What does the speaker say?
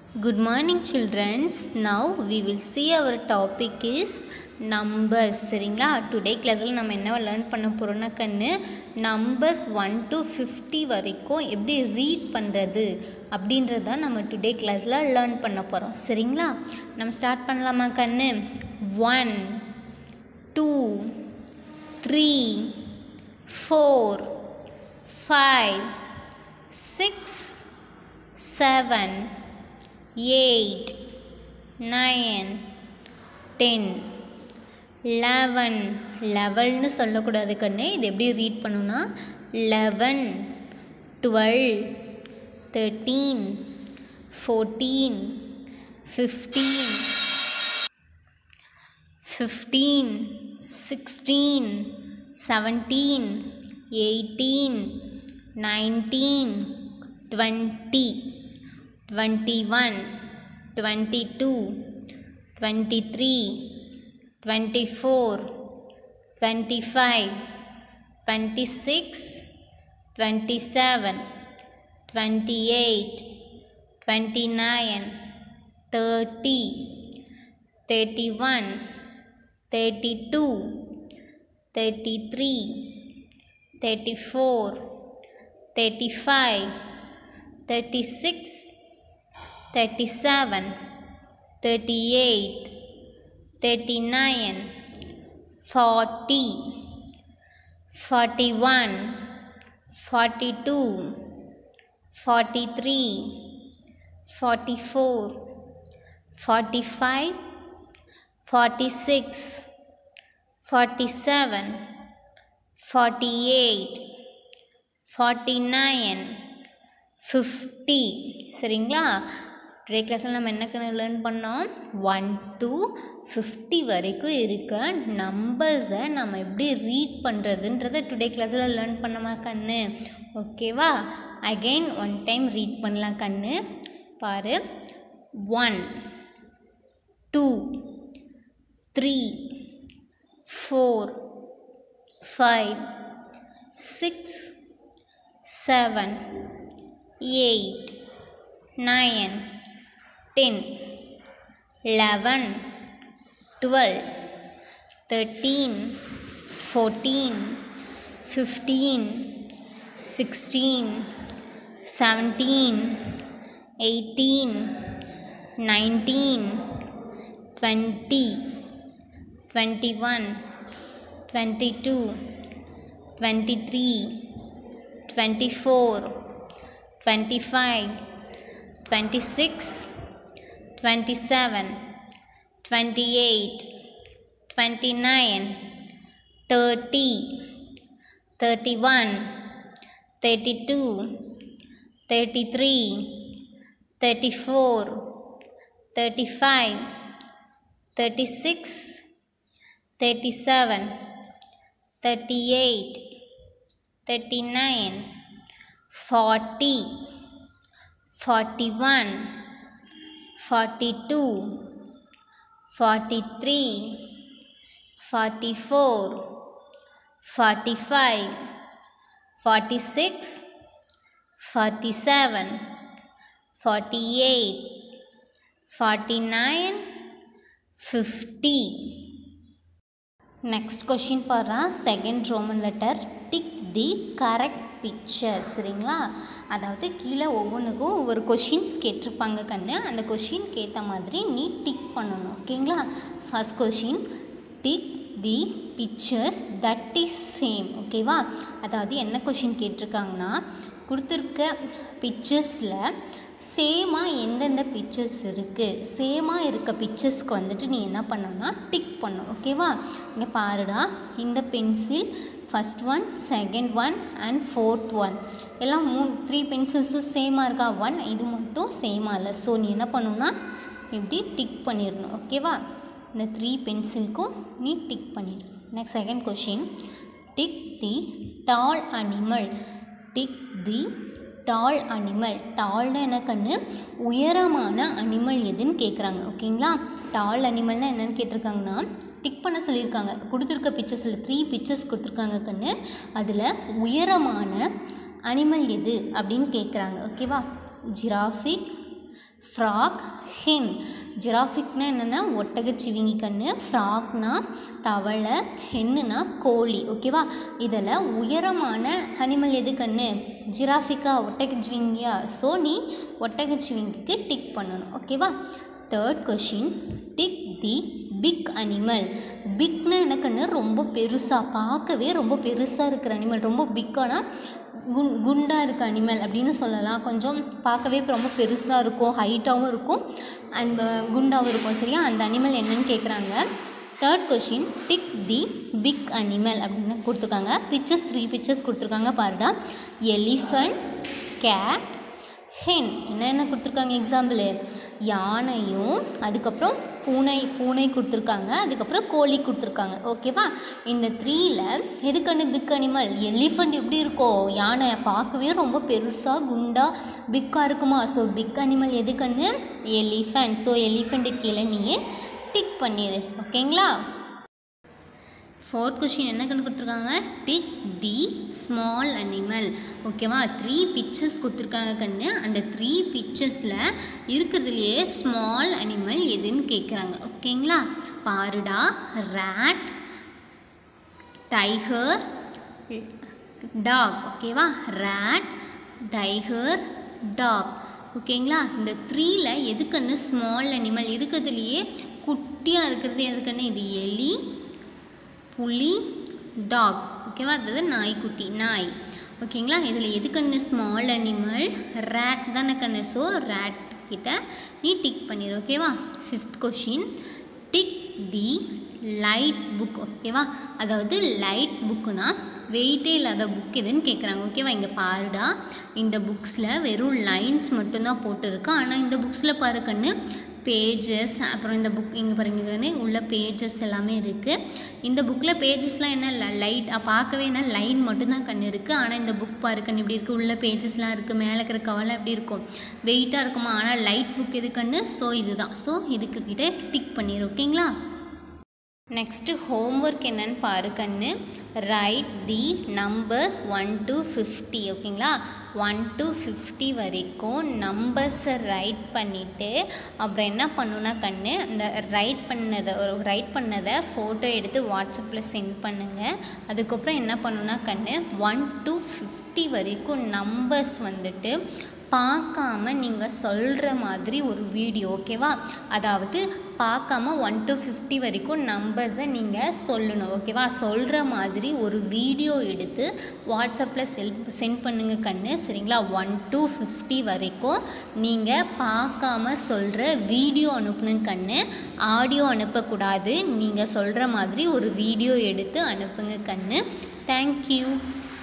Good morning childrens. Now we will see our topic is numbers சரிங்களா today கிளாஸில் நம்ம என்ன லேர்ன் பண்ண போகிறோம்னா கண்ணு நம்பர்ஸ் ஒன் டு ஃபிஃப்டி வரைக்கும் எப்படி ரீட் பண்ணுறது அப்படின்றது தான் நம்ம டுடே கிளாஸில் லேர்ன் பண்ண போகிறோம் சரிங்களா நம்ம ஸ்டார்ட் பண்ணலாமா கண்ணு one two three four five six seven eight nine ten eleven லெவல்னு சொல்லக்கூடாது கண்ணு இது எப்படி ரீட் பண்ணுன்னா eleven twelve thirteen fourteen fifteen fifteen sixteen seventeen eighteen nineteen twenty twenty one twenty two twenty three twenty four twenty five twenty six twenty seven twenty eight twenty nine thirty thirty one thirty two thirty three thirty four thirty five thirty six thirty seven thirty eight thirty nine forty forty one forty two forty three forty four forty five forty six forty seven forty eight forty nine fifty சரிங்களா today கிளாஸில் நம்ம என்ன கணக்கு learn பண்ணோம் one to fifty வரைக்கும் இருக்க நம்பர்ஸை நம்ம எப்படி ரீட் பண்ணுறதுன்றதை டுடே கிளாஸில் லேர்ன் பண்ணமா கண்ணு ஓகேவா அகெயின் ஒன் டைம் ரீட் பண்ணலாம் கண்ணு பாரு one two three four five six seven eight nine ten eleven twelve thirteen fourteen fifteen sixteen seventeen eighteen nineteen twenty twenty one twenty two twenty three twenty four twenty five twenty six twenty seven twenty eight twenty nine thirty thirty one thirty two thirty three thirty four thirty five thirty six thirty seven thirty eight thirty nine forty forty one forty two forty three forty four forty five forty six forty seven forty eight forty nine fifty next question பாடுறா second Roman letter tick the correct picture சரிங்களா அதாவது கீழே ஒவ்வொன்றுக்கும் ஒவ்வொரு questions கேட்டிருப்பாங்க கண்ணு அந்த கொஷின்க்கு ஏற்ற மாதிரி நீ டிக் பண்ணணும் ஓகேங்களா first question tick the pictures that is same ஓகேவா அதாவது என்ன கொஷின் கேட்டிருக்காங்கன்னா கொடுத்துருக்க பிக்சர்ஸில் சேமாக எந்தெந்த பிக்சர்ஸ் இருக்குது சேமாக இருக்க பிக்சர்ஸ்க்கு வந்துட்டு நீ என்ன பண்ணணும்னா டிக் பண்ணும் ஓகேவா இங்கே பாருடா இந்த pencil first one second one and fourth one எல்லாம் மூணு த்ரீ பென்சில்ஸும் சேமாக இருக்கா ஒன் இது மட்டும் சேமாக இல்லை ஸோ நீ என்ன பண்ணணும்னா இப்படி டிக் பண்ணிடணும் ஓகேவா இந்த த்ரீ பென்சிலுக்கும் நீ டிக் பண்ணிடு next second question tick the tall animal tick the tall animal டால்னா என்ன கண்ணு உயரமான அனிமல் எதுன்னு கேட்குறாங்க ஓகேங்களா டால் அனிமல்னால் என்னென்னு கேட்டிருக்காங்கன்னா டிக் பண்ண சொல்லியிருக்காங்க கொடுத்துருக்க பிக்சர்ஸில் த்ரீ பிக்சர்ஸ் கொடுத்துருக்காங்க கண்ணு அதில் உயரமான அனிமல் எது அப்படின்னு கேட்குறாங்க ஓகேவா ஜிராஃபிக் ஃப்ராக் ஹென் ஜிராஃபிக்னா என்னென்னா ஒட்டகச்சிவிங்கி கண்ணு ஃப்ராக்னா தவளை ஹென்னுனா கோழி ஓகேவா இதில் உயரமான அனிமல் எது கண்ணு ஜிராஃபிக்கா ஒட்டகச்சிவிங்கியா ஸோ நீ ஒட்டகச்சிவிங்கிக்கு டிக் பண்ணணும் ஓகேவா third question tick the big animal பிக்னா எனக்குன்னு ரொம்ப பெருசாக பார்க்கவே ரொம்ப பெருசாக இருக்கிற அனிமல் ரொம்ப பிக்கானா குண் குண்டாக இருக்க அனிமல் அப்படின்னு சொல்லலாம் கொஞ்சம் பார்க்கவே ரொம்ப பெருசாக இருக்கும் ஹைட்டாகவும் இருக்கும் அண்ட் குண்டாகவும் இருக்கும் சரியா அந்த அனிமல் என்னன்னு கேட்குறாங்க third question tick the big animal அப்படின்னு கொடுத்துருக்காங்க பிக்சர்ஸ் த்ரீ பிக்சர்ஸ் கொடுத்துருக்காங்க பாருடா எலிஃபண்ட் கேட் ஹென் என்ன என்ன கொடுத்துருக்காங்க எக்ஸாம்பிள் யானையும் அதுக்கப்புறம் பூனை பூனை கொடுத்துருக்காங்க அதுக்கப்புறம் கோழி கொடுத்துருக்காங்க ஓகேவா இந்த த்ரீயில் எதுக்கண்ணு பிக் அனிமல் எலிஃபண்ட் எப்படி இருக்கோ யானை பார்க்கவே ரொம்ப பெருசாக குண்டாக பிக்காக இருக்குமா ஸோ பிக் அனிமல் எதுக்கண்ணு எலிஃபண்ட் ஸோ எலிஃபண்ட்டு கீழே நீயே டிக் பண்ணிடு ஓகேங்களா ஃபோர்த் கொஷின் என்ன கண்டு கொடுத்துருக்காங்க டிக் தி ஸ்மால் அனிமல் ஓகேவா த்ரீ பிக்சர்ஸ் கொடுத்துருக்காங்க கண்ணு அந்த த்ரீ பிக்சர்ஸில் இருக்கிறதுலையே ஸ்மால் அனிமல் எதுன்னு கேட்குறாங்க ஓகேங்களா பாருடா ரேட் டைகர் டாக் ஓகேவா ரேட் டைகர் டாக் ஓகேங்களா இந்த த்ரீயில் எதுக்குன்னு ஸ்மால் அனிமல் இருக்கிறதுலையே குட்டியாக இருக்கிறது எதுக்குன்னு இது எலி புலி டாக் ஓகேவா அதாவது நாய்க்குட்டி நாய் ஓகேங்களா இதில் எது கண்ணு ஸ்மால் அனிமல் ரேட் தானே கண்ணு ஸோ ரேட் கிட்ட நீ டிக் பண்ணிடு ஓகேவா fifth question tick the light book ஓகேவா அதாவது லைட் புக்குனா வெயிட்டே இல்லாத புக் எதுன்னு கேட்குறாங்க ஓகேவா இங்கே பாருடா இந்த புக்ஸில் வெறும் லைன்ஸ் மட்டும்தான் போட்டிருக்கு ஆனால் இந்த புக்ஸில் பாரு கண்ணு பேஜஸ் அப்புறம் இந்த புக் இங்கே பாருங்கன்னு உள்ள பேஜஸ் எல்லாமே இருக்குது இந்த புக்கில் பேஜஸ்லாம் என்ன லைட் பார்க்கவே என்ன லைன் மட்டும்தான் கண் இருக்குது ஆனால் இந்த புக் பாரு கண் இப்படி இருக்குது உள்ள பேஜஸ்லாம் இருக்குது மேலே இருக்கிற கவலை எப்படி இருக்கும் வெயிட்டாக இருக்குமா ஆனால் லைட் புக் எது கண்ணு ஸோ இதுதான் ஸோ இதுக்கு கிட்ட டிக் பண்ணிடு ஓகேங்களா நெக்ஸ்ட்டு ஹோம்ஒர்க் என்னன்னு பாரு கண்ணு write the numbers one to fifty ஓகேங்களா ஒன் டு ஃபிஃப்டி வரைக்கும் நம்பர்ஸை ரைட் பண்ணிவிட்டு அப்புறம் என்ன பண்ணுன்னா கண்ணு அந்த ரைட் பண்ணதை ஒரு ரைட் பண்ணதை ஃபோட்டோ எடுத்து வாட்ஸ்அப்பில் சென்ட் பண்ணுங்கள் அதுக்கப்புறம் என்ன பண்ணுன்னா கண்ணு ஒன் டு ஃபிஃப்டி வரைக்கும் நம்பர்ஸ் வந்துட்டு பார்க்காம நீங்கள் சொல்கிற மாதிரி ஒரு வீடியோ ஓகேவா அதாவது பார்க்காம ஒன் டு ஃபிஃப்டி வரைக்கும் நம்பர்ஸை நீங்கள் சொல்லணும் ஓகேவா சொல்கிற மாதிரி ஒரு வீடியோ எடுத்து வாட்ஸ்அப்பில் செல் சென்ட் பண்ணுங்க கண்ணு சரிங்களா ஒன் டு ஃபிஃப்டி வரைக்கும் நீங்கள் பார்க்காம சொல்கிற வீடியோ அனுப்பணும் கண்ணு ஆடியோ அனுப்பக்கூடாது நீங்கள் சொல்கிற மாதிரி ஒரு வீடியோ எடுத்து அனுப்புங்க கண்ணு தேங்க்யூ